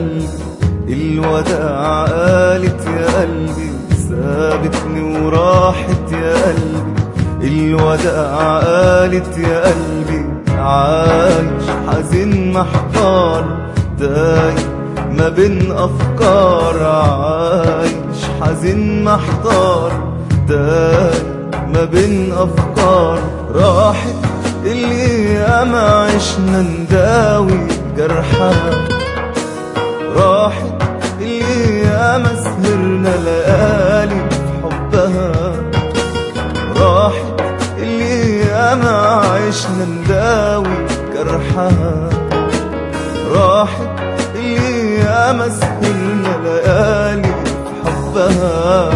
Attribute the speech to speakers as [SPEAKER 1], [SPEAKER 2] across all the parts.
[SPEAKER 1] قلبي الوداع قالت يا قلبي سابتني وراحت يا قلبي الوداع قالت يا قلبي عايش حزين محتار تايه ما بين أفكار عايش حزين محتار تايه ما بين أفكار راحت اللي ياما عشنا نداوي جرحها راحت اللي ياما سهرنا ليالي في حبها راحت اللي ياما عشنا نداوي جرحها راحت اللي ياما سهرنا ليالي في حبها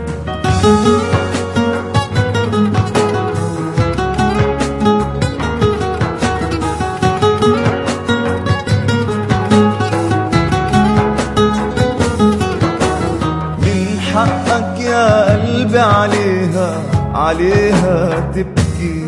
[SPEAKER 1] من حقك يا قلبي عليها عليها تبكي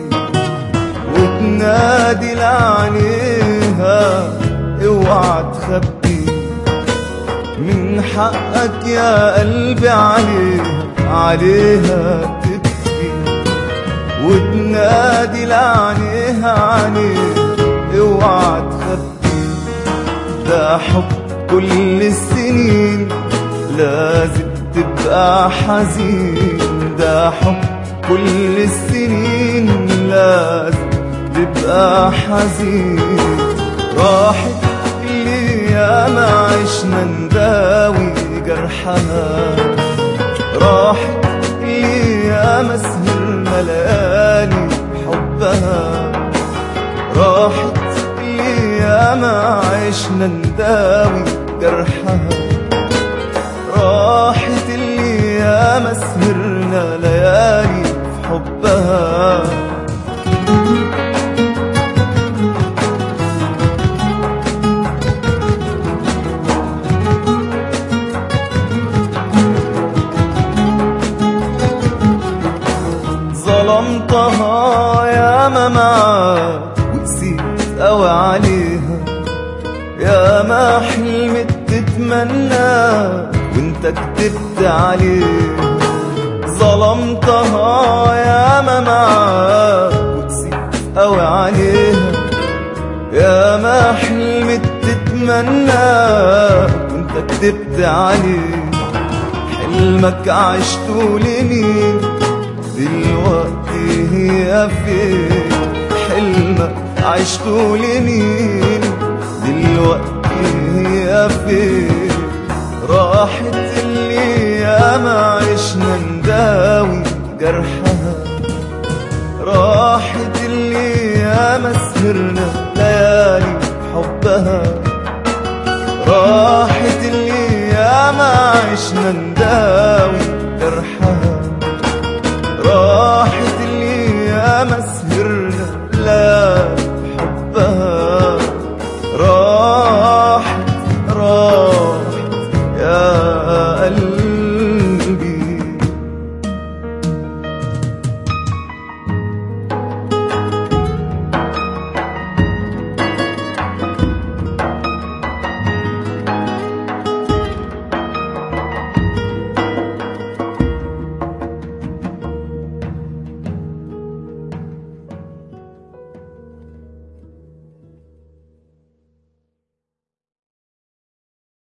[SPEAKER 1] وتنادي لعليها اوعى تخبي من حقك يا قلبي عليها عليها تبكي وتنادي لعليها عليها اوعى تخبي ده حب كل السنين لازم تبقى حزين ده حب كل السنين لازم تبقى حزين راحت اللي ياما عشنا نداوي جرحها راحت اللي ياما سهرنا ليالي حبها راحت اللي ياما عشنا نداوي جرحها راحت اللي ياما سهرنا ليالي في حبها ظلمتها ياما معاك وقسيت قوي عليها يا ما حلمت تتمنى وانت كتبت عليه ظلمتها يا ما معاك وقسيت قوي عليها يا ما حلمت تتمنى وانت كتبت عليه حلمك عشته لمين دلوقتي هي فين حلمك عشته لمين دلوقتي هي فين راحت اللي ياما عشنا نداوي جرحها راحت اللي ياما سهرنا ليالي حبها راحت اللي ياما عشنا نداوي